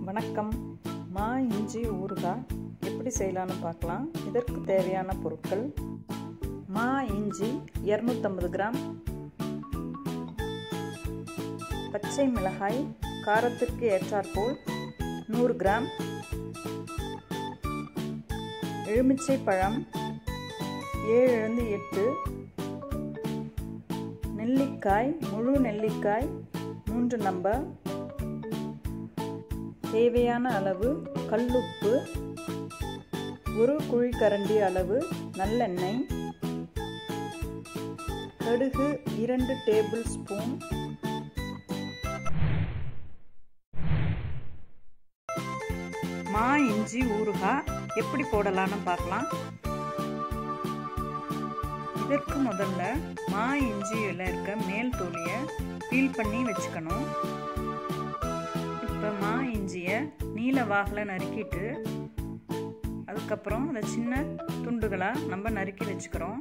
வணக்கம் மா இஞ்சி ஊறுகாய் எப்படி செய்யலான்னு பார்க்கலாம் இதற்கு தேவையான பொருட்கள் மா இஞ்சி இரநூத்தம்பது கிராம் பச்சை மிளகாய் காரத்திற்கு ஏற்றாற்போல் நூறு கிராம் எலுமிச்சை பழம் ஏழுலேருந்து எட்டு நெல்லிக்காய் முழு நெல்லிக்காய் மூன்று நம்பர் தேவையான அளவு கல்லுப்பு ஒரு குழிக்கரண்டி அளவு நல்லெண்ணெய் கடுகு இரண்டு டேபிள் ஸ்பூன் மா இஞ்சி ஊறுகாய் எப்படி போடலான்னு பார்க்கலாம் இதற்கு முதல்ல மா இஞ்சியில் இருக்க மேல் தோலியை பீல் பண்ணி வச்சுக்கணும் இப்போ மா இஞ்சியை நீல வாகில் நறுக்கிட்டு அதுக்கப்புறம் அதை சின்ன துண்டுகளாக நம்ம நறுக்கி வச்சுக்கிறோம்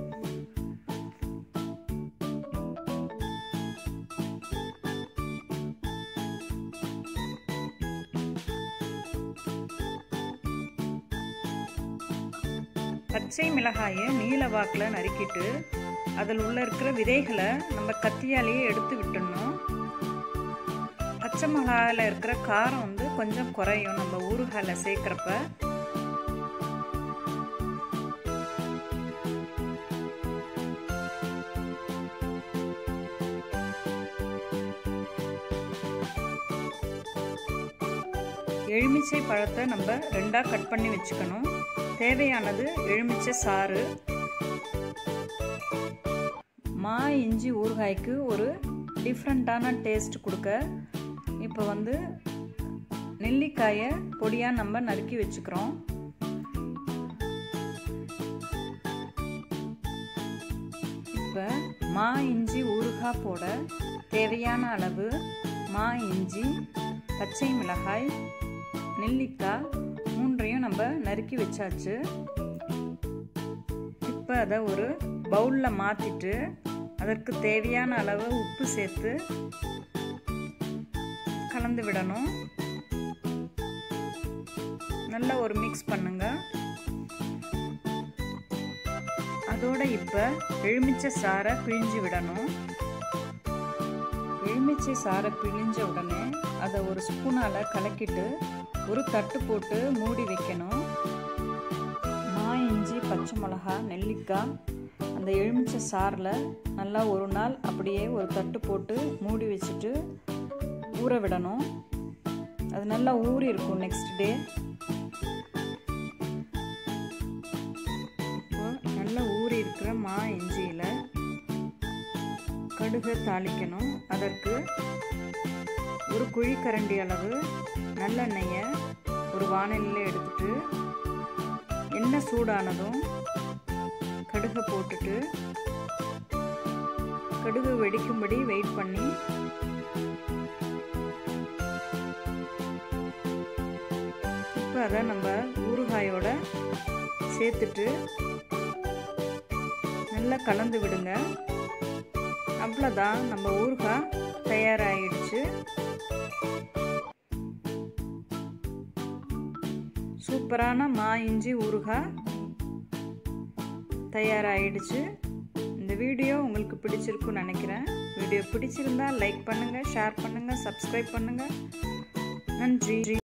பச்சை மிளகாயை நீல வாக்கில் நறுக்கிட்டு அதில் உள்ள இருக்கிற விதைகளை நம்ம கத்தியாலேயே எடுத்து விட்டுடணும் பச்சை மிளகாயில் இருக்கிற காரம் வந்து கொஞ்சம் குறையும் நம்ம ஊறுகாயில் சேர்க்குறப்ப எலுமிச்சை பழத்தை நம்ம ரெண்டாக கட் பண்ணி வச்சுக்கணும் தேவையானது எலுமிச்சை சாறு மா இஞ்சி ஊறுகாய்க்கு ஒரு டிஃப்ரெண்ட்டான டேஸ்ட் கொடுக்க இப்போ வந்து நெல்லிக்காயை பொடியாக நம்ம நறுக்கி வச்சுக்கிறோம் இப்போ மா இஞ்சி ஊறுகாய் போட தேவையான அளவு மா இஞ்சி பச்சை மிளகாய் நெல்லிக்காய் மூன்றையும் நம்ம நறுக்கி வச்சாச்சு இப்போ அதை ஒரு பவுலில் மாற்றிட்டு அதற்கு தேவையான அளவு உப்பு சேர்த்து கலந்து விடணும் நல்லா ஒரு மிக்ஸ் பண்ணுங்க அதோட இப்போ எலுமிச்சை சாரை பிழிஞ்சு விடணும் எலுமிச்சை சாரை பிழிஞ்ச உடனே அதை ஒரு ஸ்பூனால் கலக்கிட்டு ஒரு தட்டு போட்டு மூடி வைக்கணும் மா இஞ்சி பச்சை மிளகா நெல்லிக்காய் அந்த எலுமிச்சை சாரில் நல்லா ஒரு நாள் அப்படியே ஒரு தட்டு போட்டு மூடி வச்சுட்டு ஊற விடணும் அது நல்லா ஊறி இருக்கும் நெக்ஸ்ட் டே நல்லா ஊறி இருக்கிற மா இஞ்சியில் கடுகு தாளிக்கணும் அதற்கு ஒரு குழிக்கரண்டி அளவு நல்லெண்ணெயை ஒரு வானலில் எடுத்துட்டு எண்ணெய் சூடானதும் கடுகை போட்டுட்டு கடுகு வெடிக்கும்படி வெயிட் பண்ணி இப்போ அதை நம்ம ஊறுகாயோட சேர்த்துட்டு நல்லா கலந்து விடுங்க அவ்வளோதான் நம்ம ஊறுகாய் தயாராகிடுச்சு சூப்பரான மா இஞ்சி ஊறுகாய் தயாராகிடுச்சு இந்த வீடியோ உங்களுக்கு பிடிச்சிருக்குன்னு நினைக்கிறேன் வீடியோ பிடிச்சிருந்தா லைக் பண்ணுங்கள் ஷேர் பண்ணுங்கள் சப்ஸ்கிரைப் பண்ணுங்கள் நன்றி